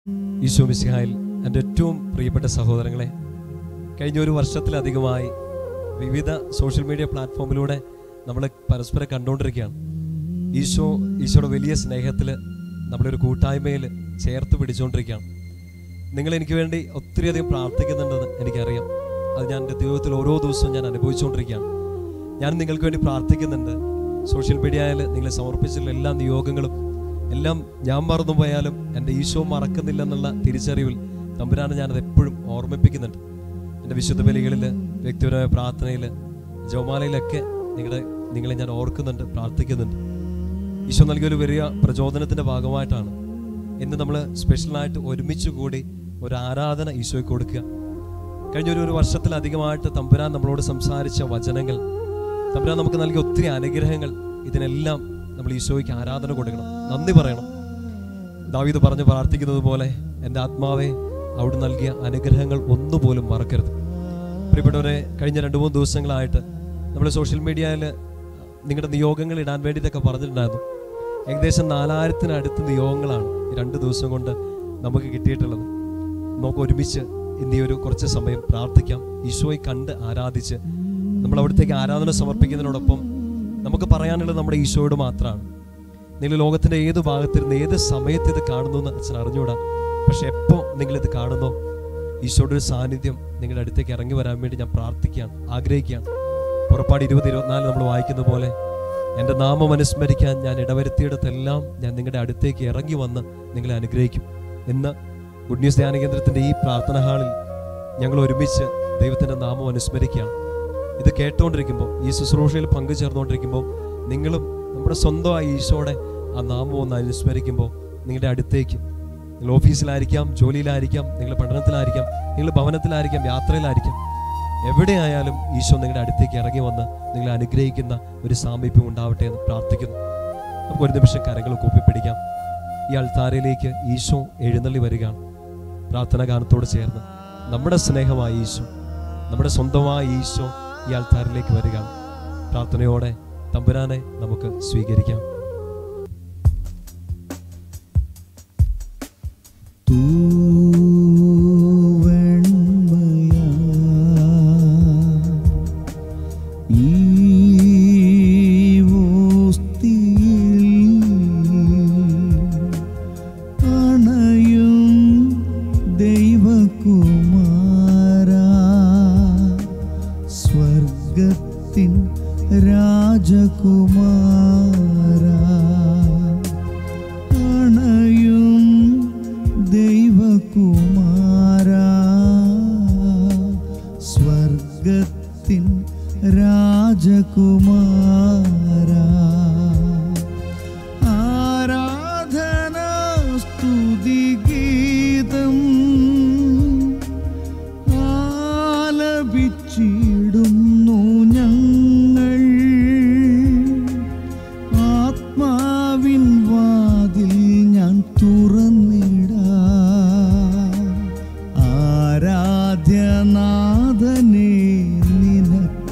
ഈശോ മിശിഹായിൽ എൻ്റെ ഏറ്റവും പ്രിയപ്പെട്ട സഹോദരങ്ങളെ കഴിഞ്ഞ ഒരു വർഷത്തിലധികമായി വിവിധ സോഷ്യൽ മീഡിയ പ്ലാറ്റ്ഫോമിലൂടെ നമ്മൾ പരസ്പരം കണ്ടുകൊണ്ടിരിക്കുകയാണ് ഈശോ ഈശോയുടെ വലിയ സ്നേഹത്തിൽ നമ്മളൊരു കൂട്ടായ്മയിൽ ചേർത്ത് പിടിച്ചുകൊണ്ടിരിക്കുകയാണ് നിങ്ങൾ എനിക്ക് വേണ്ടി ഒത്തിരിയധികം പ്രാർത്ഥിക്കുന്നുണ്ടെന്ന് എനിക്കറിയാം അത് ഞാൻ എൻ്റെ ജീവിതത്തിൽ ഓരോ ദിവസവും ഞാൻ അനുഭവിച്ചുകൊണ്ടിരിക്കുകയാണ് ഞാൻ നിങ്ങൾക്ക് വേണ്ടി പ്രാർത്ഥിക്കുന്നുണ്ട് സോഷ്യൽ മീഡിയയിൽ നിങ്ങൾ സമർപ്പിച്ചിട്ടുള്ള എല്ലാ നിയോഗങ്ങളും എല്ലാം ഞാൻ മറന്നു പോയാലും എൻ്റെ ഈശോ മറക്കുന്നില്ല എന്നുള്ള തിരിച്ചറിവിൽ തമ്പുരാനെ ഞാനത് എപ്പോഴും ഓർമ്മിപ്പിക്കുന്നുണ്ട് എൻ്റെ വിശുദ്ധ ബലികളിൽ വ്യക്തിപരമായ പ്രാർത്ഥനയിൽ ജോമാലയിലൊക്കെ നിങ്ങളുടെ നിങ്ങളെ ഞാൻ ഓർക്കുന്നുണ്ട് പ്രാർത്ഥിക്കുന്നുണ്ട് ഈശോ നൽകിയ ഒരു വലിയ പ്രചോദനത്തിൻ്റെ ഭാഗമായിട്ടാണ് ഇന്ന് നമ്മൾ സ്പെഷ്യലായിട്ട് ഒരുമിച്ച് കൂടി ഒരു ആരാധന ഈശോയ്ക്ക് കൊടുക്കുക കഴിഞ്ഞ ഒരു ഒരു വർഷത്തിലധികമായിട്ട് തമ്പുരാൻ നമ്മളോട് സംസാരിച്ച വചനങ്ങൾ തമ്പുരാൻ നമുക്ക് നൽകിയ ഒത്തിരി അനുഗ്രഹങ്ങൾ ഇതിനെല്ലാം നമ്മൾ ഈശോയ്ക്ക് ആരാധന കൊടുക്കണം നന്ദി പറയണം ദാവീദ് പറഞ്ഞ് പ്രാർത്ഥിക്കുന്നത് പോലെ എൻ്റെ ആത്മാവെ അവിടെ നൽകിയ അനുഗ്രഹങ്ങൾ ഒന്നുപോലും മറക്കരുത് പ്രിയപ്പെട്ടവരെ കഴിഞ്ഞ രണ്ട് മൂന്ന് ദിവസങ്ങളായിട്ട് നമ്മൾ സോഷ്യൽ മീഡിയയിൽ നിങ്ങളുടെ നിയോഗങ്ങൾ ഇടാൻ വേണ്ടിയിട്ടൊക്കെ പറഞ്ഞിട്ടുണ്ടായിരുന്നു ഏകദേശം നാലായിരത്തിനടുത്ത് നിയോഗങ്ങളാണ് ഈ രണ്ട് ദിവസം കൊണ്ട് നമുക്ക് കിട്ടിയിട്ടുള്ളത് നമുക്ക് ഒരുമിച്ച് ഇന്ന് ഈ ഒരു കുറച്ച് സമയം പ്രാർത്ഥിക്കാം ഈശോയെ കണ്ട് ആരാധിച്ച് നമ്മൾ അവിടത്തേക്ക് ആരാധന സമർപ്പിക്കുന്നതിനോടൊപ്പം നമുക്ക് പറയാനുള്ളത് നമ്മുടെ ഈശോയോട് മാത്രമാണ് നിങ്ങൾ ലോകത്തിന്റെ ഏത് ഭാഗത്തിരുന്ന് ഏത് സമയത്ത് ഇത് കാണുന്നു എന്ന് അച്ഛൻ അറിഞ്ഞുകൂടാ പക്ഷെ എപ്പോൾ നിങ്ങളിത് കാണുന്നോ ഈശോയുടെ ഒരു സാന്നിധ്യം നിങ്ങളുടെ അടുത്തേക്ക് ഇറങ്ങി വരാൻ വേണ്ടി ഞാൻ പ്രാർത്ഥിക്കുകയാണ് ആഗ്രഹിക്കുകയാണ് പുറപ്പാട് ഇരുപത് ഇരുപത്തിനാല് നമ്മൾ വായിക്കുന്ന പോലെ എൻ്റെ നാമം അനുസ്മരിക്കാൻ ഞാൻ ഇടവരുത്തിയിടത്തെല്ലാം ഞാൻ നിങ്ങളുടെ അടുത്തേക്ക് ഇറങ്ങി വന്ന് നിങ്ങളെ അനുഗ്രഹിക്കും എന്ന് ഗുഡ് ന്യൂസ് ധ്യാന കേന്ദ്രത്തിൻ്റെ ഈ പ്രാർത്ഥന ഹാളിൽ ഞങ്ങൾ ഒരുമിച്ച് ദൈവത്തിൻ്റെ നാമം അനുസ്മരിക്കുകയാണ് ഇത് കേട്ടുകൊണ്ടിരിക്കുമ്പോൾ ഈ ശുശ്രൂഷയിൽ പങ്കുചേർന്നുകൊണ്ടിരിക്കുമ്പോൾ നിങ്ങളും നമ്മുടെ സ്വന്തമായ ഈശോയുടെ ആ നാമം ഒന്ന് അനുസ്മരിക്കുമ്പോൾ നിങ്ങളുടെ അടുത്തേക്ക് നിങ്ങൾ ഓഫീസിലായിരിക്കാം ജോലിയിലായിരിക്കാം നിങ്ങൾ പഠനത്തിലായിരിക്കാം നിങ്ങൾ ഭവനത്തിലായിരിക്കാം യാത്രയിലായിരിക്കാം എവിടെയായാലും ഈശോ നിങ്ങളുടെ അടുത്തേക്ക് ഇറങ്ങി വന്ന് നിങ്ങളെ അനുഗ്രഹിക്കുന്ന ഒരു സാമീപ്യം ഉണ്ടാവട്ടെ എന്ന് പ്രാർത്ഥിക്കുന്നു നമുക്ക് ഒരു നിമിഷം കരങ്ങൾ കൂപ്പിപ്പിടിക്കാം ഈ അൾത്താരയിലേക്ക് ഈശോ എഴുന്നള്ളി വരികയാണ് പ്രാർത്ഥന ഗാനത്തോട് ചേർന്ന് നമ്മുടെ സ്നേഹമായ ഈശോ നമ്മുടെ സ്വന്തമായ ഈശോ ഈ ആൾത്താരിലേക്ക് വരികയാണ് പ്രാർത്ഥനയോടെ തമ്പുരാനെ നമുക്ക് സ്വീകരിക്കാം തൂവെണ്മയാ ഈ ഓസ്തിയിൽ അണയും ദൈവകുമാരാ സ്വർഗത്തിൻ രാജകുമാരാ അണയും ദൈവകുമാരാ സ്വർഗത്തിൻ രാജകുമാരാ ആരാധന സ്തുതി ഗീതം ആലപിച്ചിടുന്നു ഞങ്ങൾ ആത്മാവിൻ വാതിൽ ഞാൻ തുറന്നിടാ ആരാധ്യനാഥനെ നിനക്ക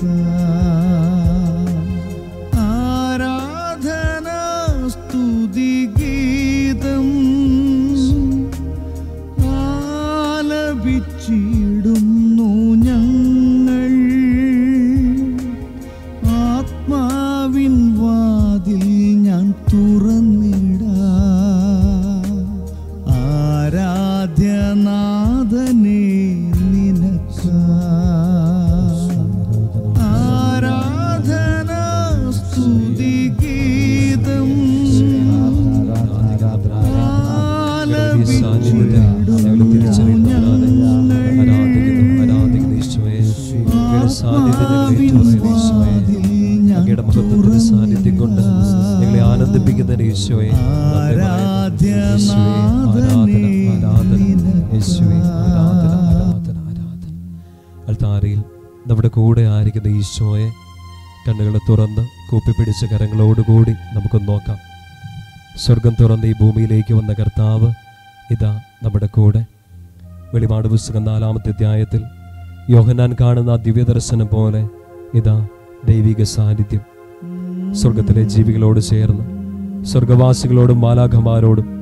ആരാധന സ്തുതി ഗീതം ആലപിച്ചിടുന്നു ഞങ്ങൾ ആത്മാവിൻ വാതിൽ ഞാൻ തുറന്നിടാ ആരാധ്യനാഥനെ നിനക്ക ആരാധന സ്തുതി ഗീതം അങ്ങയുടെ മഹത്വത്തിന്റെ സാന്നിധ്യം കൊണ്ട് ഞങ്ങളെ ആനന്ദിപ്പിക്കുന്ന ഈശോയെ നന്ദി പറയുന്നു. യേശുവേ, ആരാധന ആരാധന യേശുവേ ആരാധന ആരാധന ആരാധന അൽത്താരയിൽ നമ്മുടെ കൂടെ ആയിരിക്കുന്ന ഈശോയെ കണ്ണുകളെ തുറന്ന് കൂപ്പിപ്പിടിച്ച കരങ്ങളോടുകൂടി നമുക്കൊന്ന് നോക്കാം സ്വർഗം തുറന്ന് ഈ ഭൂമിയിലേക്ക് വന്ന കർത്താവ് ഇതാ നമ്മുടെ കൂടെ വെളിപാട് പുസ്തകം നാലാമത്തെ അധ്യായത്തിൽ യോഹന്നാൻ കാണുന്ന ആ ദിവ്യദർശനം പോലെ ഇതാ ദൈവിക സാന്നിധ്യം സ്വർഗത്തിലെ ജീവികളോട് ചേർന്ന് സ്വർഗവാസികളോടും മാലാഖമാരോടും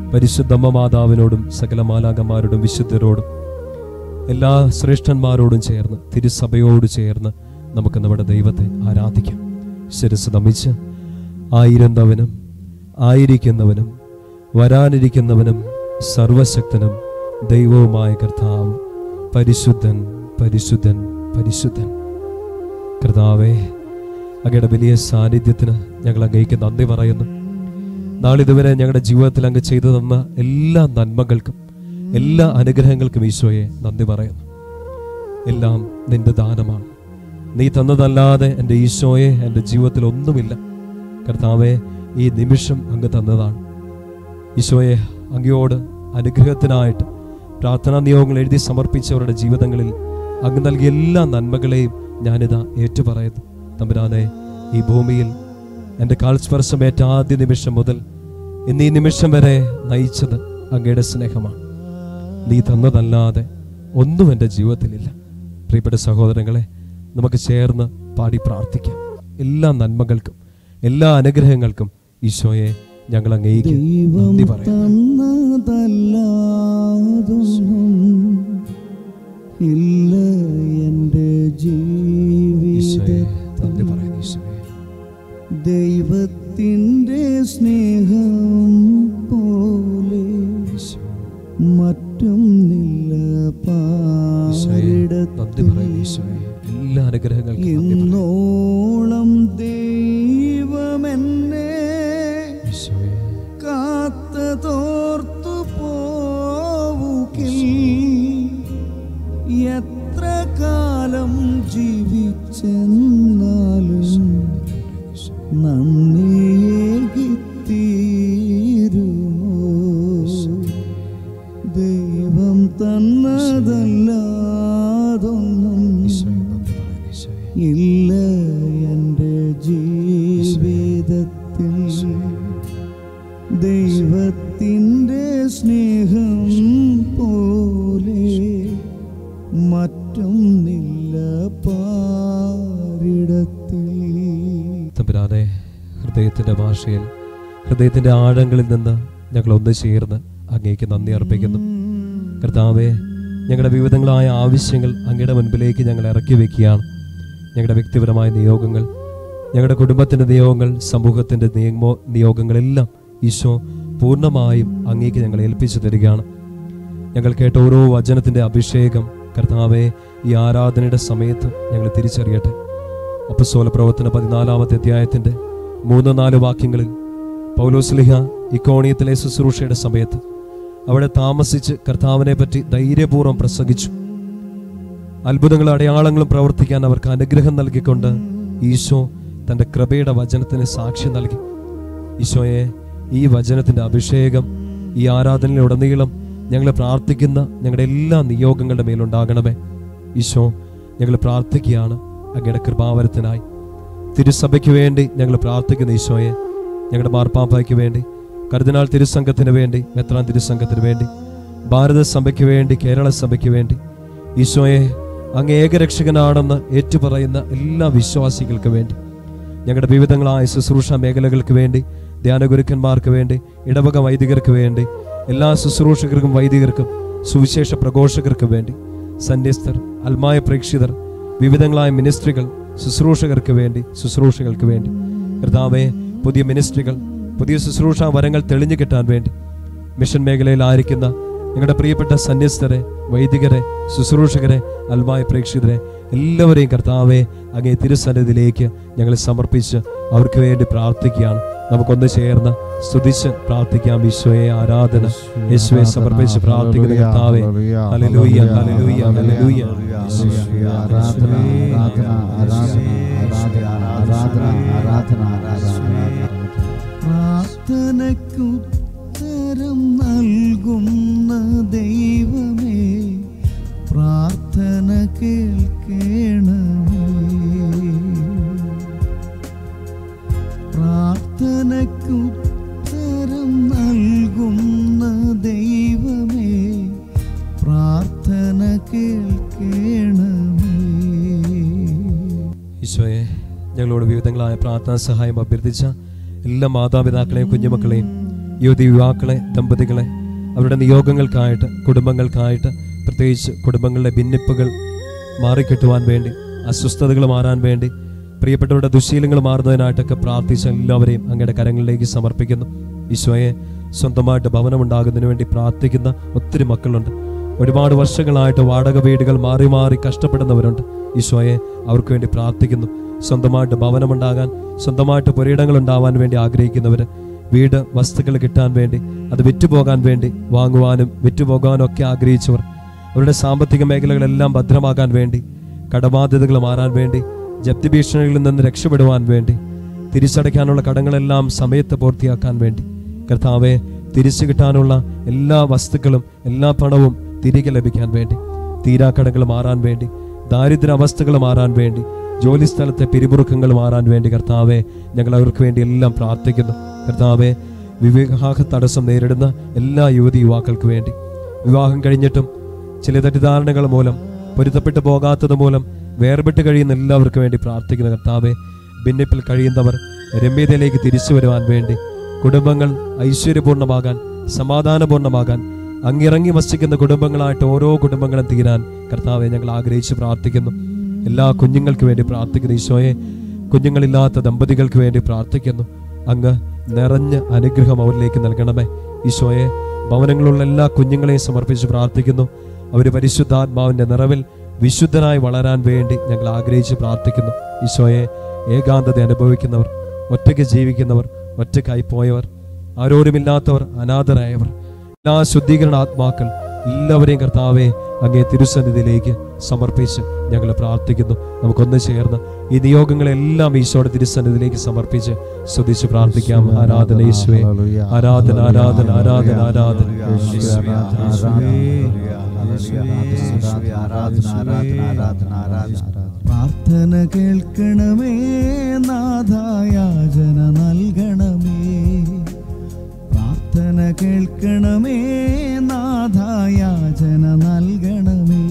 പരിശുദ്ധമ്മ മാതാവിനോടും സകല മാലാകന്മാരോടും വിശുദ്ധരോടും എല്ലാ ശ്രേഷ്ഠന്മാരോടും ചേർന്ന് തിരുസഭയോട് ചേർന്ന് നമുക്ക് നമ്മുടെ ദൈവത്തെ ആരാധിക്കാം ശിരസ് നമിച്ച് ആയിരുന്നവനും ആയിരിക്കുന്നവനും വരാനിരിക്കുന്നവനും സർവശക്തനും ദൈവവുമായ കർത്താവ് പരിശുദ്ധൻ പരിശുദ്ധൻ പരിശുദ്ധൻ കർത്താവേ അങ്ങയുടെ വലിയ സാന്നിധ്യത്തിന് ഞങ്ങൾ അങ്ങേക്ക് നന്ദി പറയുന്നു നാളിതുവരെ ഞങ്ങളുടെ ജീവിതത്തിൽ അങ്ങ് ചെയ്തു തന്ന എല്ലാ നന്മകൾക്കും എല്ലാ അനുഗ്രഹങ്ങൾക്കും ഈശോയെ നന്ദി പറയുന്നു എല്ലാം നിന്റെ ദാനമാണ് നീ തന്നതല്ലാതെ എൻ്റെ ഈശോയെ എൻ്റെ ജീവിതത്തിൽ ഒന്നുമില്ല കർത്താവെ ഈ നിമിഷം അങ്ങ് തന്നതാണ് ഈശോയെ അങ്ങയോട് അനുഗ്രഹത്തിനായിട്ട് പ്രാർത്ഥനാ നിയോഗങ്ങൾ എഴുതി സമർപ്പിച്ചവരുടെ ജീവിതങ്ങളിൽ അങ്ങ് നൽകിയ എല്ലാ നന്മകളെയും ഞാനിതാ ഏറ്റുപറയുന്നു തമ്പുരാനെ ഈ ഭൂമിയിൽ എൻ്റെ കാൽസ്പർശമേറ്റ ആദ്യ നിമിഷം മുതൽ ഇന്ന് ഈ നിമിഷം വരെ നയിച്ചത് അങ്ങയുടെ സ്നേഹമാണ് നീ തന്നതല്ലാതെ ഒന്നും എൻ്റെ ജീവിതത്തിലില്ല പ്രിയപ്പെട്ട സഹോദരങ്ങളെ നമുക്ക് ചേർന്ന് പാടി പ്രാർത്ഥിക്കാം എല്ലാ നന്മകൾക്കും എല്ലാ അനുഗ്രഹങ്ങൾക്കും ഈശോയെ ഞങ്ങൾ അങ്ങേക്ക് ദൈവം നന്ദി പറയാം തന്നതല്ലാതൊന്നും ഇല്ല എൻ്റെ ഈശോയെ നന്ദി ജീവിതത്തിൽ പറയുന്നു ഈശോയെ ദൈവത്തിൻ്റെ സ്നേഹം പോലെ ഈശോ മറ്റൊന്നില്ല ഈശോയെ നന്ദി പറയുന്നു പാരിടത്തിൽ ഈശോയെ എല്ലാ അനുഗ്രഹങ്ങൾക്കും നന്ദി പറയുന്നു ഇന്നോളം ദൈവമെന്നെ ഈശോയെ കാത്തതോർത്തു പോവുകിൽ എത്ര കാലം ജീവിച്ചെന്നാലും നന്ദിയേകിത്തീരുമോ ദൈവം തന്നതല്ലാതൊന്നും ഈശോയെ നന്ദി പറയുന്നു ഈശോയെ ഇല്ല എൻ്റെ ജീവിതത്തിൽ ദൈവത്തിൻ്റെ സ്നേഹം പോലെ മറ്റൊന്നില്ല പാരിടത്തിൽ തമ്പുരാനെ ഹൃദയത്തിന്റെ ഭാഷയിൽ ഹൃദയത്തിന്റെ ആഴങ്ങളിൽ നിന്ന് ഞങ്ങൾ ഒന്ന് ചേർന്ന് അങ്ങേക്ക് നന്ദി അർപ്പിക്കുന്നു കർത്താവെ ഞങ്ങളുടെ വിവിധങ്ങളായ ആവശ്യങ്ങൾ അങ്ങയുടെ മുൻപിലേക്ക് ഞങ്ങൾ ഇറക്കി വെക്കുകയാണ് ഞങ്ങളുടെ വ്യക്തിപരമായ നിയോഗങ്ങൾ ഞങ്ങളുടെ കുടുംബത്തിന്റെ നിയോഗങ്ങൾ സമൂഹത്തിന്റെ നിയമോ നിയോഗങ്ങളെല്ലാം ഈശോ പൂർണ്ണമായും അങ്ങേക്ക് ഞങ്ങൾ ഏൽപ്പിച്ചു തരികയാണ് ഞങ്ങൾ കേട്ട ഓരോ വചനത്തിന്റെ അഭിഷേകം കർത്താവെ ഈ ആരാധനയുടെ സമയത്ത് ഞങ്ങൾ തിരിച്ചറിയട്ടെ അപ്പസ്തോല പ്രവർത്തന പതിനാലാമത്തെ അധ്യായത്തിന്റെ മൂന്ന് നാല് വാക്യങ്ങളിൽ പൗലോസ്ലിഹ ഇക്കോണിയത്തിലെ ശുശ്രൂഷയുടെ സമയത്ത് അവിടെ താമസിച്ച് കർത്താവിനെ പറ്റി ധൈര്യപൂർവ്വം പ്രസംഗിച്ചു അത്ഭുതങ്ങളും അടയാളങ്ങളും പ്രവർത്തിക്കാൻ അവർക്ക് അനുഗ്രഹം നൽകിക്കൊണ്ട് ഈശോ തന്റെ കൃപയുടെ വചനത്തിന് സാക്ഷി നൽകി ഈശോയെ ഈ വചനത്തിന്റെ അഭിഷേകം ഈ ആരാധനയിലുടനീളം ഞങ്ങൾ പ്രാർത്ഥിക്കുന്ന ഞങ്ങളുടെ എല്ലാ നിയോഗങ്ങളുടെ മേലുണ്ടാകണമേ ഈശോ ഞങ്ങൾ പ്രാർത്ഥിക്കുകയാണ് അങ്ങയുടെ കൃപാവരത്തിനായി തിരുസഭയ്ക്ക് വേണ്ടി ഞങ്ങൾ പ്രാർത്ഥിക്കുന്ന ഈശോയെ ഞങ്ങളുടെ മാർപ്പാപ്പയ്ക്ക് വേണ്ടി കർദിനാൾ തിരുസംഘത്തിന് വേണ്ടി മെത്രാൻ തിരുസംഘത്തിന് വേണ്ടി ഭാരത സഭയ്ക്ക് വേണ്ടി കേരള സഭയ്ക്ക് വേണ്ടി ഈശോയെ അങ്ങ് ഏകരക്ഷകനാണെന്ന് ഏറ്റുപറയുന്ന എല്ലാ വിശ്വാസികൾക്ക് വേണ്ടി ഞങ്ങളുടെ വിവിധങ്ങളായ ശുശ്രൂഷ മേഖലകൾക്ക് വേണ്ടി ധ്യാനഗുരുക്കന്മാർക്ക് വേണ്ടി ഇടവക വൈദികർക്ക് വേണ്ടി എല്ലാ ശുശ്രൂഷകർക്കും വൈദികർക്കും സുവിശേഷ പ്രഘോഷകർക്ക് വേണ്ടി സന്യസ്തർ അൽമായ പ്രേക്ഷിതർ വിവിധങ്ങളായ മിനിസ്ട്രികൾ ശുശ്രൂഷകർക്ക് വേണ്ടി ശുശ്രൂഷകൾക്ക് വേണ്ടി കർത്താവെ പുതിയ മിനിസ്ട്രികൾ പുതിയ ശുശ്രൂഷ വരങ്ങൾ തെളിഞ്ഞു കിട്ടാൻ വേണ്ടി മിഷൻ മേഖലയിലായിരിക്കുന്ന ഞങ്ങളുടെ പ്രിയപ്പെട്ട സന്യസ്തരെ വൈദികരെ ശുശ്രൂഷകരെ അൽമായ പ്രേക്ഷിതരെ എല്ലാവരെയും കർത്താവെ അങ്ങേ തിരുസന്നിധിയിലേക്ക് ഞങ്ങൾ സമർപ്പിച്ച് അവർക്ക് വേണ്ടി പ്രാർത്ഥിക്കുകയാണ് നമുക്കൊന്ന് ചേർന്ന് സ്തുതിച്ച് പ്രാർത്ഥിക്കാം ഈശോയെ ആരാധന യേശുവെ സമർപ്പിച്ച് പ്രാർത്ഥിക്കുന്ന കർത്താവെ ഹല്ലേലൂയ ഹല്ലേലൂയ ഹല്ലേലൂയ ആരാധന ആരാധന ആരാധന ആരാധന ആരാധന ആരാധന പ്രാർത്ഥനയ്ക്കുത്തരം നൽകുന്ന ദൈവമേ പ്രാർത്ഥന കേൾക്കണമേ പ്രാർത്ഥനയ്ക്കുത്തരം നൽകുന്ന ദൈവമേ പ്രാർത്ഥന കേൾക്കണമേ ഈശോയെ ഞങ്ങളോട് വിവിധങ്ങളായ പ്രാർത്ഥനാ സഹായം അഭ്യർത്ഥിച്ച എല്ലാ മാതാപിതാക്കളെയും കുഞ്ഞുമക്കളെയും യുവതി യുവാക്കളെ ദമ്പതികളെ അവരുടെ നിയോഗങ്ങൾക്കായിട്ട് കുടുംബങ്ങൾക്കായിട്ട് പ്രത്യേകിച്ച് കുടുംബങ്ങളുടെ ഭിന്നിപ്പുകൾ മാറിക്കിട്ടുവാൻ വേണ്ടി അസ്വസ്ഥതകൾ മാറാൻ വേണ്ടി പ്രിയപ്പെട്ടവരുടെ ദുശീലങ്ങൾ മാറുന്നതിനായിട്ടൊക്കെ പ്രാർത്ഥിച്ച എല്ലാവരെയും അങ്ങയുടെ കരങ്ങളിലേക്ക് സമർപ്പിക്കുന്നു ഈശോയെ സ്വന്തമായിട്ട് ഭവനമുണ്ടാകുന്നതിന് വേണ്ടി പ്രാർത്ഥിക്കുന്ന ഒത്തിരി മക്കളുണ്ട് ഒരുപാട് വർഷങ്ങളായിട്ട് വാടക വീടുകൾ മാറി മാറി കഷ്ടപ്പെടുന്നവരുണ്ട് ഈശോയെ അവർക്ക് വേണ്ടി പ്രാർത്ഥിക്കുന്നു സ്വന്തമായിട്ട് ഭവനമുണ്ടാകാൻ സ്വന്തമായിട്ട് പുരയിടങ്ങൾ ഉണ്ടാവാൻ വേണ്ടി ആഗ്രഹിക്കുന്നവർ വീട് വസ്തുക്കൾ കിട്ടാൻ വേണ്ടി അത് വിറ്റുപോകാൻ വേണ്ടി വാങ്ങുവാനും വിറ്റുപോകാനും ഒക്കെ ആഗ്രഹിച്ചവർ അവരുടെ സാമ്പത്തിക മേഖലകളെല്ലാം ഭദ്രമാകാൻ വേണ്ടി കടബാധ്യതകൾ മാറാൻ വേണ്ടി ജപ്തി ഭീഷണികളിൽ നിന്ന് രക്ഷപ്പെടുവാൻ വേണ്ടി തിരിച്ചടയ്ക്കാനുള്ള കടങ്ങളെല്ലാം സമയത്ത് പൂർത്തിയാക്കാൻ വേണ്ടി കർത്താവെ തിരിച്ചു കിട്ടാനുള്ള എല്ലാ വസ്തുക്കളും എല്ലാ പണവും തിരികെ ലഭിക്കാൻ വേണ്ടി തീരാക്കടങ്ങൾ മാറാൻ വേണ്ടി ദാരിദ്ര്യ അവസ്ഥകൾ മാറാൻ വേണ്ടി ജോലി സ്ഥലത്തെ പിരിമുറുക്കങ്ങൾ മാറാൻ വേണ്ടി കർത്താവെ ഞങ്ങൾ അവർക്ക് വേണ്ടി എല്ലാം പ്രാർത്ഥിക്കുന്നു കർത്താവെ വിവാഹ തടസ്സം നേരിടുന്ന എല്ലാ യുവതി യുവാക്കൾക്ക് വേണ്ടി വിവാഹം കഴിഞ്ഞിട്ടും ചില തെറ്റിദ്ധാരണകൾ മൂലം പൊരുത്തപ്പെട്ടു പോകാത്തത് മൂലം വേർപെട്ട് കഴിയുന്ന എല്ലാവർക്കും വേണ്ടി പ്രാർത്ഥിക്കുന്ന കർത്താവെ ഭിന്നിപ്പിൽ കഴിയുന്നവർ രമ്യതയിലേക്ക് തിരിച്ചു വരുവാൻ വേണ്ടി കുടുംബങ്ങൾ ഐശ്വര്യപൂർണ്ണമാകാൻ സമാധാനപൂർണ്ണമാകാൻ അങ്ങിറങ്ങി വസിക്കുന്ന കുടുംബങ്ങളായിട്ട് ഓരോ കുടുംബങ്ങളും തീരാൻ കർത്താവെ ഞങ്ങൾ ആഗ്രഹിച്ച് പ്രാർത്ഥിക്കുന്നു എല്ലാ കുഞ്ഞുങ്ങൾക്ക് വേണ്ടി പ്രാർത്ഥിക്കുന്നു ഈശോയെ കുഞ്ഞുങ്ങളില്ലാത്ത ദമ്പതികൾക്ക് വേണ്ടി പ്രാർത്ഥിക്കുന്നു അങ്ങ് നിറഞ്ഞ അനുഗ്രഹം അവരിലേക്ക് നൽകണമേ ഈശോയെ ഭവനങ്ങളുള്ള എല്ലാ കുഞ്ഞുങ്ങളെയും സമർപ്പിച്ച് പ്രാർത്ഥിക്കുന്നു അവർ പരിശുദ്ധാത്മാവിന്റെ നിറവിൽ വിശുദ്ധനായി വളരാൻ വേണ്ടി ഞങ്ങൾ ആഗ്രഹിച്ച് പ്രാർത്ഥിക്കുന്നു ഈശോയെ ഏകാന്തത അനുഭവിക്കുന്നവർ ഒറ്റയ്ക്ക് ജീവിക്കുന്നവർ ഒറ്റയ്ക്കായി പോയവർ ആരോരുമില്ലാത്തവർ അനാഥരായവർ എല്ലാ ശുദ്ധീകരണ ആത്മാക്കൾ എല്ലാവരെയും കർത്താവെ അങ്ങേ തിരുസന്നിധിയിലേക്ക് സമർപ്പിച്ച് ഞങ്ങൾ പ്രാർത്ഥിക്കുന്നു നമുക്കൊന്ന് ചേർന്ന് ഈ നിയോഗങ്ങളെല്ലാം ഈശോയുടെ തിരുസന്നിധിയിലേക്ക് സമർപ്പിച്ച് സ്തുതിച്ച് പ്രാർത്ഥിക്കാം ആരാധന യേശുവേ ആരാധന ആരാധന ആരാധന ആരാധന യേശുവേ, പ്രാർത്ഥന കേൾക്കണമേ നാഥായാചന നൽകണമേ പ്രാർത്ഥന കേൾക്കണമേ നാഥായാചന നൽകണമേ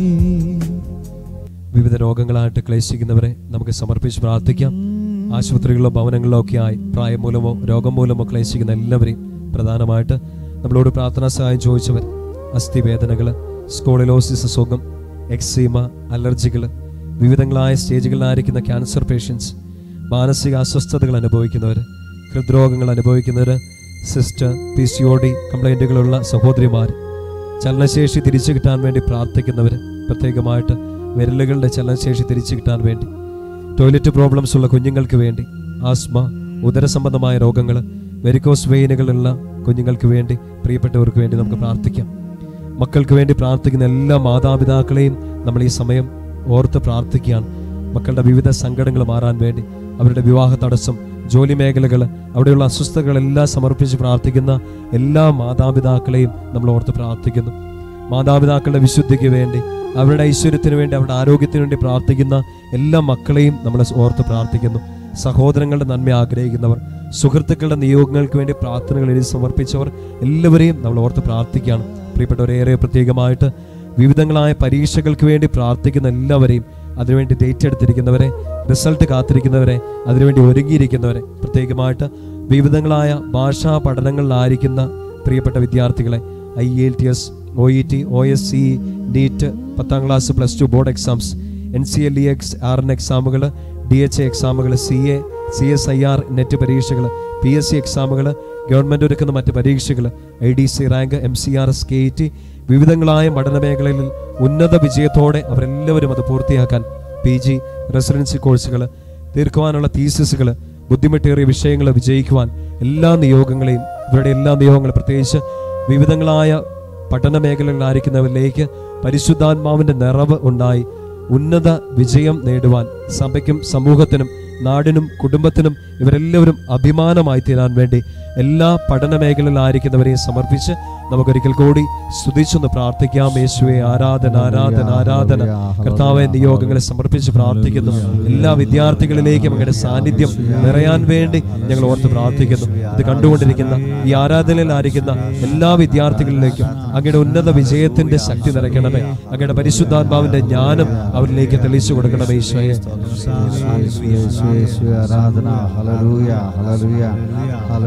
വിവിധ രോഗങ്ങളായിട്ട് ക്ലേശിക്കുന്നവരെ നമുക്ക് സമർപ്പിച്ച് പ്രാർത്ഥിക്കാം ആശുപത്രികളിലോ ഭവനങ്ങളിലോ ഒക്കെ ആയി പ്രായം മൂലമോ രോഗം മൂലമോ ക്ലേശിക്കുന്ന എല്ലാവരെയും പ്രധാനമായിട്ട് നമ്മളോട് പ്രാർത്ഥനാ സഹായം ചോദിച്ചവർ അസ്ഥിവേദനകൾ സ്കോളിലോസിസ് അസുഖം എക്സീമ അലർജികൾ വിവിധങ്ങളായ സ്റ്റേജുകളിലായിരിക്കുന്ന ക്യാൻസർ പേഷ്യൻസ് മാനസിക അസ്വസ്ഥതകൾ അനുഭവിക്കുന്നവർ ഹൃദ്രോഗങ്ങൾ അനുഭവിക്കുന്നവർ sister P C O D കംപ്ലൈൻറ്റുകളുള്ള സഹോദരിമാർ ചലനശേഷി തിരിച്ചു കിട്ടാൻ വേണ്ടി പ്രാർത്ഥിക്കുന്നവർ പ്രത്യേകമായിട്ട് വിരലുകളുടെ ചലനശേഷി തിരിച്ചു കിട്ടാൻ വേണ്ടി ടോയ്ലറ്റ് പ്രോബ്ലംസ് ഉള്ള കുഞ്ഞുങ്ങൾക്ക് വേണ്ടി ആസ്മ ഉദരസംബന്ധമായ രോഗങ്ങൾ വെരിക്കോസ് വെയിനുകളുള്ള കുഞ്ഞുങ്ങൾക്ക് വേണ്ടി പ്രിയപ്പെട്ടവർക്ക് വേണ്ടി നമുക്ക് പ്രാർത്ഥിക്കാം മക്കൾക്ക് വേണ്ടി പ്രാർത്ഥിക്കുന്ന എല്ലാ മാതാപിതാക്കളെയും നമ്മൾ ഈ സമയം ഓർത്ത് പ്രാർത്ഥിക്കുകയാണ് മക്കളുടെ വിവിധ സങ്കടങ്ങൾ മാറാൻ വേണ്ടി അവരുടെ വിവാഹ തടസ്സം ജോലി മേഖലകൾ അവിടെയുള്ള അസ്വസ്ഥതകളെല്ലാം സമർപ്പിച്ച് പ്രാർത്ഥിക്കുന്ന എല്ലാ മാതാപിതാക്കളെയും നമ്മൾ ഓർത്ത് പ്രാർത്ഥിക്കുന്നു മാതാപിതാക്കളുടെ വിശുദ്ധിക്ക് വേണ്ടി അവരുടെ ഐശ്വര്യത്തിന് വേണ്ടി അവരുടെ ആരോഗ്യത്തിന് വേണ്ടി പ്രാർത്ഥിക്കുന്ന എല്ലാ മക്കളെയും നമ്മൾ ഓർത്ത് പ്രാർത്ഥിക്കുന്നു സഹോദരങ്ങളുടെ നന്മ ആഗ്രഹിക്കുന്നവർ സുഹൃത്തുക്കളുടെ നിയോഗങ്ങൾക്ക് വേണ്ടി പ്രാർത്ഥനകൾ എഴുതി സമർപ്പിച്ചവർ എല്ലാവരെയും നമ്മൾ ഓർത്ത് പ്രാർത്ഥിക്കുകയാണ് പ്രിയപ്പെട്ടവരേറെ പ്രത്യേകമായിട്ട് വിവിധങ്ങളായ പരീക്ഷകൾക്ക് വേണ്ടി പ്രാർത്ഥിക്കുന്ന എല്ലാവരെയും അതിനുവേണ്ടി ഡേറ്റ് എടുത്തിരിക്കുന്നവരെ റിസൾട്ട് കാത്തിരിക്കുന്നവരെ അതിനുവേണ്ടി ഒരുങ്ങിയിരിക്കുന്നവരെ പ്രത്യേകമായിട്ട് വിവിധങ്ങളായ ഭാഷാ പഠനങ്ങളിലായിരിക്കുന്ന പ്രിയപ്പെട്ട വിദ്യാർത്ഥികളെ I L T S O E T O S C NEET പത്താം class plus two board exams N C L E X R N എക്സാമുകൾ ഡി എച്ച് എ എക്സാമുകൾ C A C S I R NET പരീക്ഷകൾ P S C എക്സാമുകൾ government ഒരുക്കുന്ന മറ്റ് പരീക്ഷകൾ I D C rank M C R S K T വിവിധങ്ങളായ പഠന മേഖലകളിൽ ഉന്നത വിജയത്തോടെ അവരെല്ലാവരും അത് പൂർത്തിയാക്കാൻ പി ജി റെസിഡൻസി കോഴ്സുകൾ തീർക്കുവാനുള്ള തീസിസുകൾ ബുദ്ധിമുട്ടേറിയ വിഷയങ്ങൾ വിജയിക്കുവാൻ എല്ലാ നിയോഗങ്ങളെയും ഇവരുടെ എല്ലാ നിയോഗങ്ങളും പ്രത്യേകിച്ച് വിവിധങ്ങളായ പഠന മേഖലകളിലായിരിക്കുന്നവരിലേക്ക് പരിശുദ്ധാത്മാവിന്റെ നിറവ് ഉണ്ടായി ഉന്നത വിജയം നേടുവാൻ സഭയ്ക്കും സമൂഹത്തിനും നാടിനും കുടുംബത്തിനും ഇവരെല്ലാവരും അഭിമാനമായി തീരാൻ വേണ്ടി എല്ലാ പഠന മേഖലയിലായിരിക്കുന്നവരെയും സമർപ്പിച്ച് നമുക്കൊരിക്കൽ കൂടി സ്തുതിച്ചൊന്ന് പ്രാർത്ഥിക്കാം യേശുവെ ആരാധന ആരാധന ആരാധന കർത്താവെ നിയോഗങ്ങളെ സമർപ്പിച്ച് പ്രാർത്ഥിക്കുന്നു എല്ലാ വിദ്യാർത്ഥികളിലേക്കും അങ്ങയുടെ സാന്നിധ്യം നിറയാൻ വേണ്ടി ഞങ്ങൾ ഓർത്ത് പ്രാർത്ഥിക്കുന്നു ഇത് കണ്ടുകൊണ്ടിരിക്കുന്ന ഈ ആരാധനയിലായിരിക്കുന്ന എല്ലാ വിദ്യാർത്ഥികളിലേക്കും അങ്ങയുടെ ഉന്നത വിജയത്തിന്റെ ശക്തി നിറയ്ക്കണമേ അങ്ങയുടെ പരിശുദ്ധാത്മാവിന്റെ ജ്ഞാനം അവരിലേക്ക് തെളിയിച്ചു കൊടുക്കണമേ ഈശോയെ ആരാധന ഹല്ലേലൂയ ഹല്ലേലൂയ ഹല്ലേലൂയ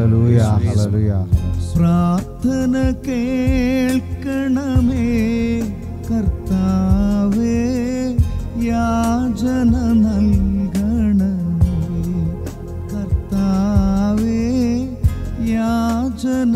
ഹല്ലേലൂയ പ്രാർത്ഥന കേൾക്കണമേ കർത്താവേ യാചന നൽകണമേ കർത്താവേ യാചന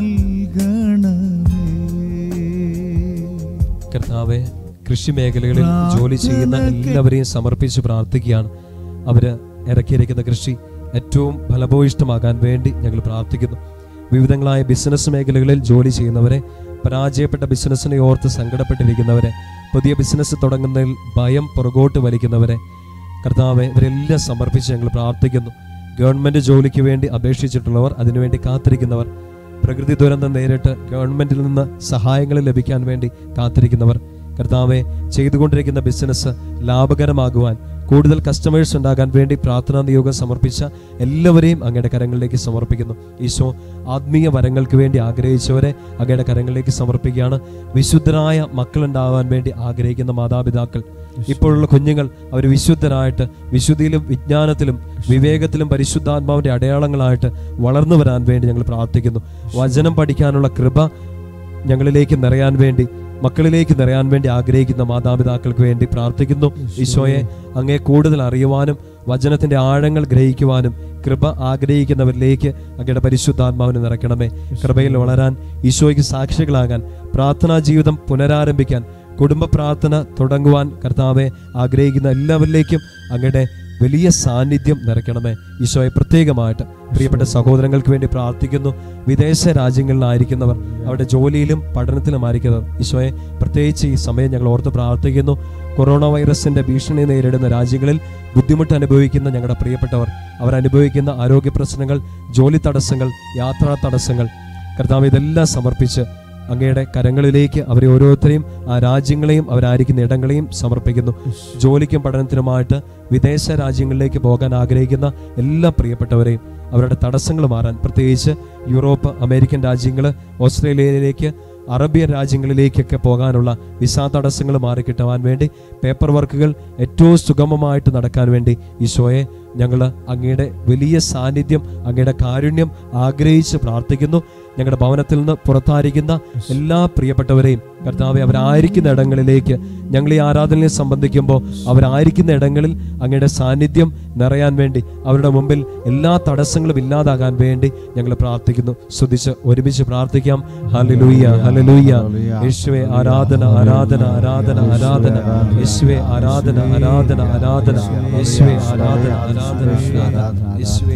നൽകണമേ കർത്താവെ കൃഷി മേഖലകളിൽ ജോലി ചെയ്യുന്ന എല്ലാവരെയും സമർപ്പിച്ച് പ്രാർത്ഥിക്കുകയാണ് അവര് ഇറക്കിയിരിക്കുന്ന കൃഷി ഏറ്റവും ഫലഭൂയിഷ്ടമാകാൻ വേണ്ടി ഞങ്ങൾ പ്രാർത്ഥിക്കുന്നു വിവിധങ്ങളായ ബിസിനസ് മേഖലകളിൽ ജോലി ചെയ്യുന്നവരെ പരാജയപ്പെട്ട ബിസിനസ്സിനെ ഓർത്ത് സങ്കടപ്പെട്ടിരിക്കുന്നവരെ പുതിയ ബിസിനസ് തുടങ്ങുന്നതിൽ ഭയം പുറകോട്ട് വലിക്കുന്നവരെ കർത്താവെ ഇവരെല്ലാം സമർപ്പിച്ച് ഞങ്ങൾ പ്രാർത്ഥിക്കുന്നു ഗവൺമെന്റ് ജോലിക്ക് വേണ്ടി അപേക്ഷിച്ചിട്ടുള്ളവർ അതിനുവേണ്ടി കാത്തിരിക്കുന്നവർ പ്രകൃതി ദുരന്തം നേരിട്ട് ഗവൺമെന്റിൽ നിന്ന് സഹായങ്ങൾ ലഭിക്കാൻ വേണ്ടി കാത്തിരിക്കുന്നവർ കർത്താവെ ചെയ്തുകൊണ്ടിരിക്കുന്ന ബിസിനസ് ലാഭകരമാകുവാൻ കൂടുതൽ കസ്റ്റമേഴ്സ് ഉണ്ടാകാൻ വേണ്ടി പ്രാർത്ഥനാ നിയോഗം സമർപ്പിച്ച എല്ലാവരെയും അങ്ങയുടെ കരങ്ങളിലേക്ക് സമർപ്പിക്കുന്നു ഈശോ ആത്മീയ വരങ്ങൾക്ക് വേണ്ടി ആഗ്രഹിച്ചവരെ അങ്ങയുടെ കരങ്ങളിലേക്ക് സമർപ്പിക്കുകയാണ് വിശുദ്ധരായ മക്കളുണ്ടാവാൻ വേണ്ടി ആഗ്രഹിക്കുന്ന മാതാപിതാക്കൾ ഇപ്പോഴുള്ള കുഞ്ഞുങ്ങൾ അവർ വിശുദ്ധരായിട്ട് വിശുദ്ധിയിലും വിജ്ഞാനത്തിലും വിവേകത്തിലും പരിശുദ്ധാത്മാവിന്റെ അടയാളങ്ങളായിട്ട് വളർന്നു വരാൻ വേണ്ടി ഞങ്ങൾ പ്രാർത്ഥിക്കുന്നു വചനം പഠിക്കാനുള്ള കൃപ ഞങ്ങളിലേക്ക് നിറയാൻ വേണ്ടി മക്കളിലേക്ക് നിറയാൻ വേണ്ടി ആഗ്രഹിക്കുന്ന മാതാപിതാക്കൾക്ക് വേണ്ടി പ്രാർത്ഥിക്കുന്നു ഈശോയെ അങ്ങേ കൂടുതൽ അറിയുവാനും വചനത്തിന്റെ ആഴങ്ങൾ ഗ്രഹിക്കുവാനും കൃപ ആഗ്രഹിക്കുന്നവരിലേക്ക് അങ്ങയുടെ പരിശുദ്ധാത്മാവിന് നിറയ്ക്കണമേ കൃപയിൽ വളരാൻ ഈശോയ്ക്ക് സാക്ഷികളാകാൻ പ്രാർത്ഥനാ ജീവിതം പുനരാരംഭിക്കാൻ കുടുംബ പ്രാർത്ഥന തുടങ്ങുവാൻ കർത്താവെ ആഗ്രഹിക്കുന്ന എല്ലാവരിലേക്കും അങ്ങയുടെ വലിയ സാന്നിധ്യം നിറയ്ക്കണമേ ഈശോയെ പ്രത്യേകമായിട്ട് പ്രിയപ്പെട്ട സഹോദരങ്ങൾക്ക് വേണ്ടി പ്രാർത്ഥിക്കുന്നു വിദേശ രാജ്യങ്ങളിലായിരിക്കുന്നവർ അവരുടെ ജോലിയിലും പഠനത്തിലുമായിരിക്കുന്നവർ ഈശോയെ പ്രത്യേകിച്ച് ഈ സമയം ഞങ്ങൾ ഓർത്ത് പ്രാർത്ഥിക്കുന്നു കൊറോണ വൈറസിന്റെ ഭീഷണി നേരിടുന്ന രാജ്യങ്ങളിൽ ബുദ്ധിമുട്ട് അനുഭവിക്കുന്ന ഞങ്ങളുടെ പ്രിയപ്പെട്ടവർ അവർ അനുഭവിക്കുന്ന ആരോഗ്യ പ്രശ്നങ്ങൾ ജോലി തടസ്സങ്ങൾ യാത്രാ തടസ്സങ്ങൾ കർത്താവ് ഇതെല്ലാം സമർപ്പിച്ച് അങ്ങയുടെ കരങ്ങളിലേക്ക് അവരെ ഓരോരുത്തരെയും ആ രാജ്യങ്ങളെയും അവരായിരിക്കുന്ന ഇടങ്ങളെയും സമർപ്പിക്കുന്നു ജോലിക്കും പഠനത്തിനുമായിട്ട് വിദേശ രാജ്യങ്ങളിലേക്ക് പോകാൻ ആഗ്രഹിക്കുന്ന എല്ലാ പ്രിയപ്പെട്ടവരെയും അവരുടെ തടസ്സങ്ങൾ മാറാൻ പ്രത്യേകിച്ച് യൂറോപ്പ് അമേരിക്കൻ രാജ്യങ്ങൾ ഓസ്ട്രേലിയയിലേക്ക് അറബിയൻ രാജ്യങ്ങളിലേക്കൊക്കെ പോകാനുള്ള വിസ തടസ്സങ്ങൾ മാറിക്കിട്ടുവാൻ വേണ്ടി പേപ്പർ വർക്കുകൾ ഏറ്റവും സുഗമമായിട്ട് നടക്കാൻ വേണ്ടി ഈശോയെ ഞങ്ങൾ അങ്ങയുടെ വലിയ സാന്നിധ്യം അങ്ങയുടെ കാരുണ്യം ആഗ്രഹിച്ച് പ്രാർത്ഥിക്കുന്നു ഞങ്ങളുടെ ഭവനത്തിൽ നിന്ന് പുറത്തായിരിക്കുന്ന എല്ലാ പ്രിയപ്പെട്ടവരെയും കർത്താവെ അവരായിരിക്കുന്ന ഇടങ്ങളിലേക്ക് ഞങ്ങൾ ഈ ആരാധനയെ സംബന്ധിക്കുമ്പോൾ അവരായിരിക്കുന്ന ഇടങ്ങളിൽ അങ്ങയുടെ സാന്നിധ്യം നിറയാൻ വേണ്ടി അവരുടെ മുമ്പിൽ എല്ലാ തടസ്സങ്ങളും ഇല്ലാതാകാൻ വേണ്ടി ഞങ്ങൾ പ്രാർത്ഥിക്കുന്നു സ്തുതിച്ച് ഒരുമിച്ച് പ്രാർത്ഥിക്കാം ഹല്ലേലൂയ ഹല്ലേലൂയ യേശുവേ ആരാധന ആരാധന ആരാധന ആരാധന യേശുവേ ആരാധന ആരാധന ആരാധന യേശുവേ ആരാധന ആരാധന ആരാധന യേശുവേ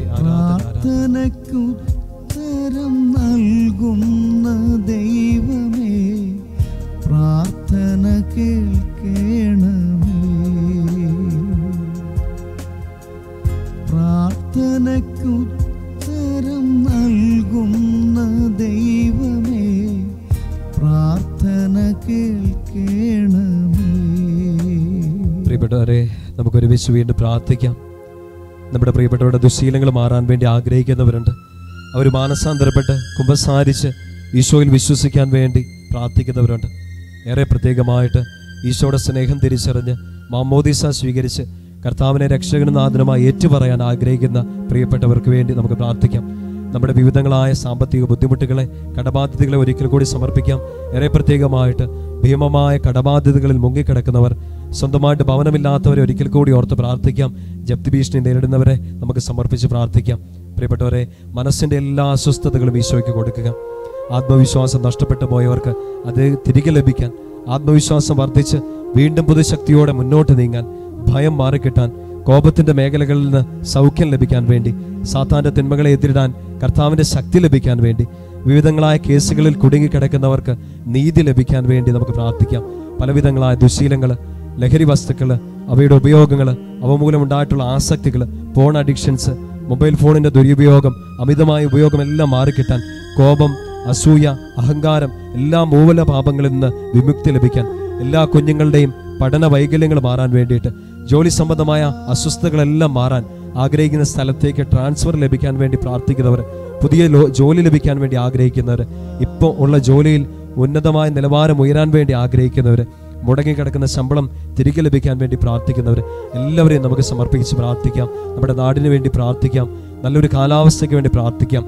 ആരാധന ആരാധന പ്രാർത്ഥനയ്ക്കുത്തരം നൽകുന്ന ദൈവമേ പ്രാർത്ഥന കേൾക്കണമേ പ്രാർത്ഥനയ്ക്കുത്തരം നൽകുന്ന ദൈവമേ പ്രാർത്ഥന കേൾക്കണമേ പ്രിയപ്പെട്ടവരെ നമുക്ക് ഒരുമിച്ച് വീണ്ടും പ്രാർത്ഥിക്കാം നമ്മുടെ പ്രിയപ്പെട്ടവരുടെ ദുശീലങ്ങൾ മാറാൻ വേണ്ടി ആഗ്രഹിക്കുന്നവരുണ്ട് അവർ മാനസാന്തരപ്പെട്ട് കുമ്പസാരിച്ച് ഈശോയിൽ വിശ്വസിക്കാൻ വേണ്ടി പ്രാർത്ഥിക്കുന്നവരുണ്ട് ഏറെ പ്രത്യേകമായിട്ട് ഈശോയുടെ സ്നേഹം തിരിച്ചറിഞ്ഞ് മാമോദീസ സ്വീകരിച്ച് കർത്താവിനെ രക്ഷകനും നാഥനുമായി ഏറ്റുപറയാൻ ആഗ്രഹിക്കുന്ന പ്രിയപ്പെട്ടവർക്ക് വേണ്ടി നമുക്ക് പ്രാർത്ഥിക്കാം നമ്മുടെ വിവിധങ്ങളായ സാമ്പത്തിക ബുദ്ധിമുട്ടുകളെ കടബാധ്യതകളെ ഒരിക്കൽ കൂടി സമർപ്പിക്കാം ഏറെ പ്രത്യേകമായിട്ട് ഭീമമായ കടബാധ്യതകളിൽ മുങ്ങിക്കിടക്കുന്നവർ സ്വന്തമായിട്ട് ഭവനമില്ലാത്തവരെ ഒരിക്കൽ കൂടി ഓർത്ത് പ്രാർത്ഥിക്കാം ജപ്തി ഭീഷണി നേരിടുന്നവരെ നമുക്ക് സമർപ്പിച്ച് പ്രാർത്ഥിക്കാം പ്രിയപ്പെട്ടവരെ മനസ്സിന്റെ എല്ലാ അസ്വസ്ഥതകളും ഈശോയ്ക്ക് കൊടുക്കുക ആത്മവിശ്വാസം നഷ്ടപ്പെട്ടു പോയവർക്ക് അത് തിരികെ ലഭിക്കാൻ ആത്മവിശ്വാസം വർദ്ധിച്ച് വീണ്ടും പുതുശക്തിയോടെ മുന്നോട്ട് നീങ്ങാൻ ഭയം മാറിക്കിട്ടാൻ കോപത്തിന്റെ മേഖലകളിൽ നിന്ന് സൗഖ്യം ലഭിക്കാൻ വേണ്ടി സാത്താന്റെ തിന്മകളെ എതിരിടാൻ കർത്താവിന്റെ ശക്തി ലഭിക്കാൻ വേണ്ടി വിവിധങ്ങളായ കേസുകളിൽ കുടുങ്ങിക്കിടക്കുന്നവർക്ക് നീതി ലഭിക്കാൻ വേണ്ടി നമുക്ക് പ്രാർത്ഥിക്കാം പലവിധങ്ങളായ ദുശീലങ്ങൾ ലഹരി വസ്തുക്കൾ അവയുടെ ഉപയോഗങ്ങൾ അവ മൂലമുണ്ടായിട്ടുള്ള ആസക്തികൾ ഫോൺ അഡിക്ഷൻസ് മൊബൈൽ ഫോണിന്റെ ദുരുപയോഗം അമിതമായ ഉപയോഗം എല്ലാം മാറിക്കിട്ടാൻ കോപം അസൂയ അഹങ്കാരം എല്ലാ മൂവല പാപങ്ങളിൽ നിന്ന് വിമുക്തി ലഭിക്കാൻ എല്ലാ കുഞ്ഞുങ്ങളുടെയും പഠന വൈകല്യങ്ങൾ മാറാൻ വേണ്ടിയിട്ട് ജോലി സംബന്ധമായ അസ്വസ്ഥതകളെല്ലാം മാറാൻ ആഗ്രഹിക്കുന്ന സ്ഥലത്തേക്ക് ട്രാൻസ്ഫർ ലഭിക്കാൻ വേണ്ടി പ്രാർത്ഥിക്കുന്നവർ പുതിയ ലോ- ജോലി ലഭിക്കാൻ വേണ്ടി ആഗ്രഹിക്കുന്നവർ ഇപ്പോൾ ഉള്ള ജോലിയിൽ ഉന്നതമായ നിലവാരം ഉയരാൻ വേണ്ടി ആഗ്രഹിക്കുന്നവർ മുടങ്ങിക്കിടക്കുന്ന ശമ്പളം തിരികെ ലഭിക്കാൻ വേണ്ടി പ്രാർത്ഥിക്കുന്നവർ എല്ലാവരെയും നമുക്ക് സമർപ്പിച്ച് പ്രാർത്ഥിക്കാം നമ്മുടെ നാടിന് വേണ്ടി പ്രാർത്ഥിക്കാം നല്ലൊരു കാലാവസ്ഥയ്ക്ക് വേണ്ടി പ്രാർത്ഥിക്കാം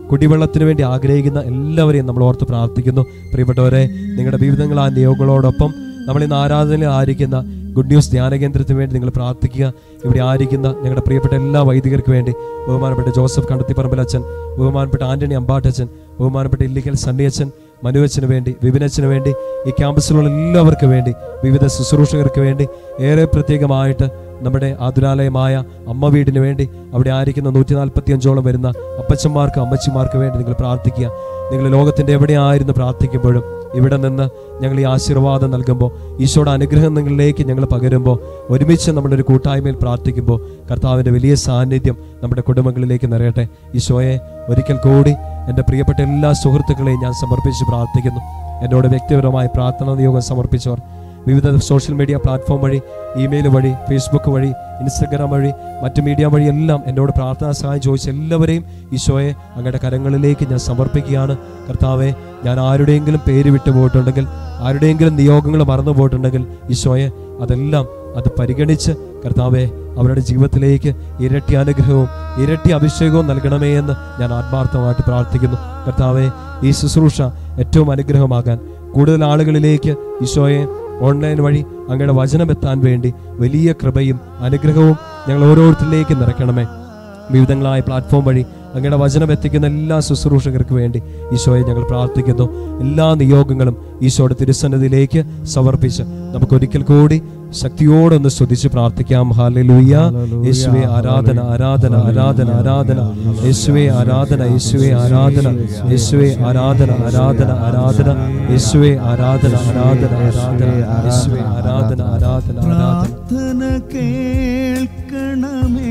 കുടിവെള്ളത്തിന് വേണ്ടി ആഗ്രഹിക്കുന്ന എല്ലാവരെയും നമ്മൾ ഓർത്ത് പ്രാർത്ഥിക്കുന്നു പ്രിയപ്പെട്ടവരെ നിങ്ങളുടെ വിവിധങ്ങൾ ആ നിയോഗങ്ങളോടൊപ്പം നമ്മൾ ഇന്ന് ആരാധനയിൽ ആയിരിക്കുന്ന ഗുഡ് ന്യൂസ് ധ്യാന കേന്ദ്രത്തിന് വേണ്ടി നിങ്ങൾ പ്രാർത്ഥിക്കുക ഇവിടെ ആയിരിക്കുന്ന ഞങ്ങളുടെ പ്രിയപ്പെട്ട എല്ലാ വൈദികർക്ക് വേണ്ടി ബഹുമാനപ്പെട്ട ജോസഫ് കണ്ടത്തിപ്പറമ്പിലച്ഛൻ ബഹുമാനപ്പെട്ട ആന്റണി അമ്പാട്ടച്ചൻ ബഹുമാനപ്പെട്ട ഇല്ലിക്കൽ സണ്ണിയച്ഛൻ മനുവച്ചന് വേണ്ടി വിപിനച്ചന് വേണ്ടി ഈ ക്യാമ്പസിലുള്ള എല്ലാവർക്കും വേണ്ടി വിവിധ ശുശ്രൂഷകർക്ക് വേണ്ടി ഏറെ പ്രത്യേകമായിട്ട് നമ്മുടെ ആതുരാലയമായ അമ്മ വീടിന് വേണ്ടി അവിടെ ആയിരിക്കുന്ന നൂറ്റി നാൽപ്പത്തി അഞ്ചോളം വരുന്ന അപ്പച്ചന്മാർക്ക് അമ്മച്ചിമാർക്ക് വേണ്ടി നിങ്ങൾ പ്രാർത്ഥിക്കുക നിങ്ങൾ ലോകത്തിൻ്റെ എവിടെയായിരുന്നു പ്രാർത്ഥിക്കുമ്പോഴും ഇവിടെ നിന്ന് ഞങ്ങൾ ഈ ആശീർവാദം നൽകുമ്പോൾ ഈശോയുടെ അനുഗ്രഹം നിങ്ങളിലേക്ക് ഞങ്ങൾ പകരുമ്പോൾ ഒരുമിച്ച് നമ്മളൊരു കൂട്ടായ്മയിൽ പ്രാർത്ഥിക്കുമ്പോൾ കർത്താവിൻ്റെ വലിയ സാന്നിധ്യം നമ്മുടെ കുടുംബങ്ങളിലേക്ക് നിറയട്ടെ ഈശോയെ ഒരിക്കൽ കൂടി എൻ്റെ പ്രിയപ്പെട്ട എല്ലാ സുഹൃത്തുക്കളെയും ഞാൻ സമർപ്പിച്ച് പ്രാർത്ഥിക്കുന്നു എന്നോട് വ്യക്തിപരമായ പ്രാർത്ഥനാ നിയോഗം സമർപ്പിച്ചവർ വിവിധ സോഷ്യൽ മീഡിയ പ്ലാറ്റ്ഫോം വഴി ഇമെയിൽ വഴി ഫേസ്ബുക്ക് വഴി ഇൻസ്റ്റഗ്രാം വഴി മറ്റ് മീഡിയ വഴി എല്ലാം എന്നോട് പ്രാർത്ഥനാ സഹായം ചോദിച്ച എല്ലാവരെയും ഈശോയെ അങ്ങയുടെ കരങ്ങളിലേക്ക് ഞാൻ സമർപ്പിക്കുകയാണ് കർത്താവെ ഞാൻ ആരുടെയെങ്കിലും പേര് വിട്ടു പോയിട്ടുണ്ടെങ്കിൽ ആരുടെയെങ്കിലും നിയോഗങ്ങൾ മറന്നു പോയിട്ടുണ്ടെങ്കിൽ ഈശോയെ അതെല്ലാം അത് പരിഗണിച്ച് കർത്താവെ അവരുടെ ജീവിതത്തിലേക്ക് ഇരട്ടി അനുഗ്രഹവും ഇരട്ടി അഭിഷേകവും നൽകണമേ എന്ന് ഞാൻ ആത്മാർത്ഥമായിട്ട് പ്രാർത്ഥിക്കുന്നു കർത്താവെ ഈ ശുശ്രൂഷ ഏറ്റവും അനുഗ്രഹമാകാൻ കൂടുതൽ ആളുകളിലേക്ക് ഈശോയെ ഓൺലൈൻ വഴി അങ്ങയുടെ വചനം എത്താൻ വേണ്ടി വലിയ കൃപയും അനുഗ്രഹവും ഞങ്ങൾ ഓരോരുത്തരിലേക്ക് നിറയ്ക്കണമേ വിവിധങ്ങളായ പ്ലാറ്റ്ഫോം വഴി അങ്ങയുടെ വചനം എത്തിക്കുന്ന എല്ലാ ശുശ്രൂഷകർക്ക് വേണ്ടി ഈശോയെ ഞങ്ങൾ പ്രാർത്ഥിക്കുന്നു എല്ലാ നിയോഗങ്ങളും ഈശോയുടെ തിരുസന്നിധിയിലേക്ക് സമർപ്പിച്ച് നമുക്ക് ഒരിക്കൽ കൂടി ശക്തിയോടൊന്ന് സ്തുതിച്ച് പ്രാർത്ഥിക്കാം ഹാലലൂയ യേശുവേ ആരാധന ആരാധന ആരാധന ആരാധന യേശുവേ ആരാധന യേശുവേ ആരാധന യേശുവേ ആരാധന ആരാധന ആരാധന യേശുവേ ആരാധന ആരാധന ആരാധന യേശുവേ ആരാധന ആരാധന ആരാധന പ്രാർത്ഥന കേൾക്കണമേ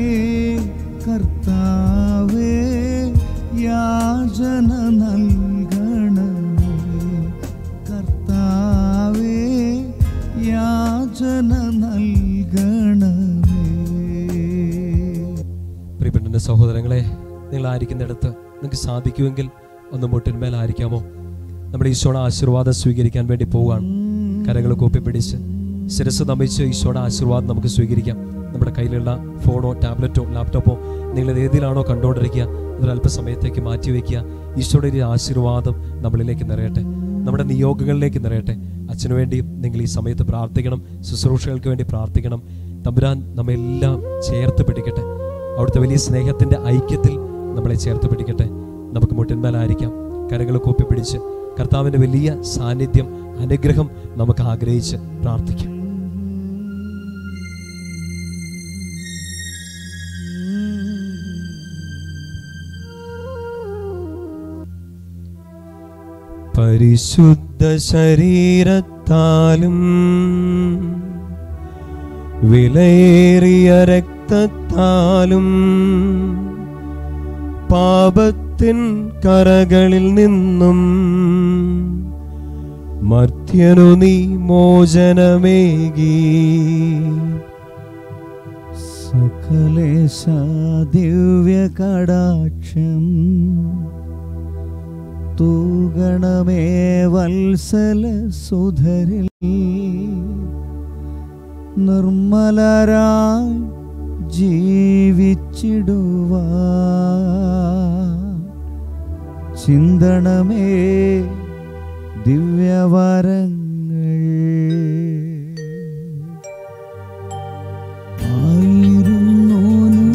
കർത്താവേ യാചന നൽകണമേ കർത്താവേ യാചന നൽകണമേ പ്രിയപ്പെട്ട സഹോദരങ്ങളെ നിങ്ങൾ ആയിരിക്കുന്നിടത്ത് നിങ്ങൾക്ക് സാധിക്കുമെങ്കിൽ ഒന്ന് മുട്ടിന്മേലായിരിക്കാമോ നമ്മുടെ ഈശോയുടെ ആശീർവാദം സ്വീകരിക്കാൻ വേണ്ടി പോവുകയാണ് കരങ്ങൾ കൂപ്പിപ്പിടിച്ച് ശിരസ് നമിച്ച് ഈശോയുടെ ആശീർവാദം നമുക്ക് സ്വീകരിക്കാം നമ്മുടെ കയ്യിലുള്ള ഫോണോ ടാബ്ലറ്റോ ലാപ്ടോപ്പോ നിങ്ങൾ ഇത് ഏതിലാണോ കണ്ടുകൊണ്ടിരിക്കുക അതൊരു അല്പസമയത്തേക്ക് മാറ്റി വയ്ക്കുക ഈശോയുടെ ഒരു ആശീർവാദം നമ്മളിലേക്ക് നിറയട്ടെ നമ്മുടെ നിയോഗങ്ങളിലേക്ക് നിറയട്ടെ അച്ഛനു വേണ്ടിയും നിങ്ങൾ ഈ സമയത്ത് പ്രാർത്ഥിക്കണം ശുശ്രൂഷകൾക്ക് വേണ്ടി പ്രാർത്ഥിക്കണം തമ്പുരാൻ നമ്മെല്ലാം ചേർത്ത് പിടിക്കട്ടെ അവിടുത്തെ വലിയ സ്നേഹത്തിന്റെ ഐക്യത്തിൽ നമ്മളെ ചേർത്ത് പിടിക്കട്ടെ നമുക്ക് മുട്ടിന്മേലായിരിക്കാം കരങ്ങൾ കൂപ്പി പിടിച്ച് കർത്താവിന്റെ വലിയ സാന്നിധ്യം അനുഗ്രഹം നമുക്ക് ആഗ്രഹിച്ച് പ്രാർത്ഥിക്കാം പരിശുദ്ധ ശരീരത്താലും വിലയേറിയ രക്തത്താലും പാപത്തിൻ കറകളിൽ നിന്നും മർത്യനു നീ മോചനമേകി സകലേശ ദിവ്യ കടാക്ഷം തൂഗണമേ വത്സല സുധരിൽ നിർമ്മലരായി ജീവിച്ചിടുവാ ചിന്തണമേ ദിവ്യവരങ്ങൾ ആയിരുന്നോനും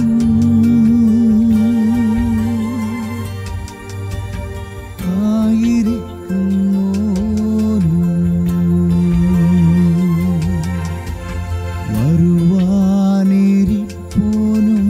ആയിരിക്കുന്നോനും വരുവാനിരിപ്പോനും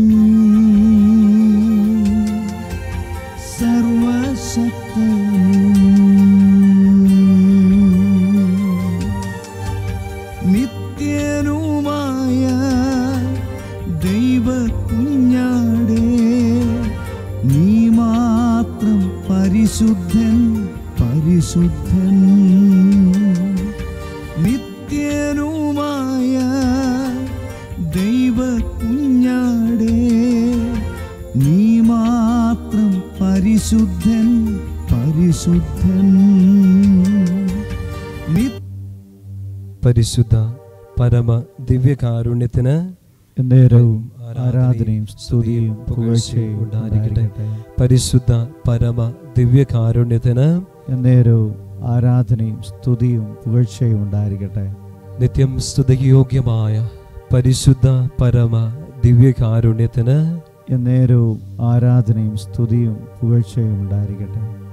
സർവശക്തനും നിത്യനുമായ ദൈവ കുഞ്ഞാടേ നീ മാത്രം പരിശുദ്ധൻ പരിശുദ്ധൻ നിത്യനുമായ ദൈവ കുഞ്ഞാടേ നീ മാത്രം പരിശുദ്ധൻ പരിശുദ്ധൻ നിത്യ പരിശുദ്ധ പരമ ദിവ്യകാരുണ്യത്തിന് എന്നേരവും ആരാധനയും സ്തുതിയും പുകഴ്ചയും ഉണ്ടായിരിക്കട്ടെ ഉണ്ടായിരിക്കട്ടെ പരിശുദ്ധ പരമ ദിവ്യകാരുണ്യത്തിന് എന്നേരവും ആരാധനയും സ്തുതിയും പുകഴ്ചയും ഉണ്ടായിരിക്കട്ടെ നിത്യം സ്തുതിയോഗ്യമായ പരിശുദ്ധ പരമ ദിവ്യകാരുണ്യത്തിന് എന്നേരവും ആരാധനയും സ്തുതിയും പുകഴ്ചയും ഉണ്ടായിരിക്കട്ടെ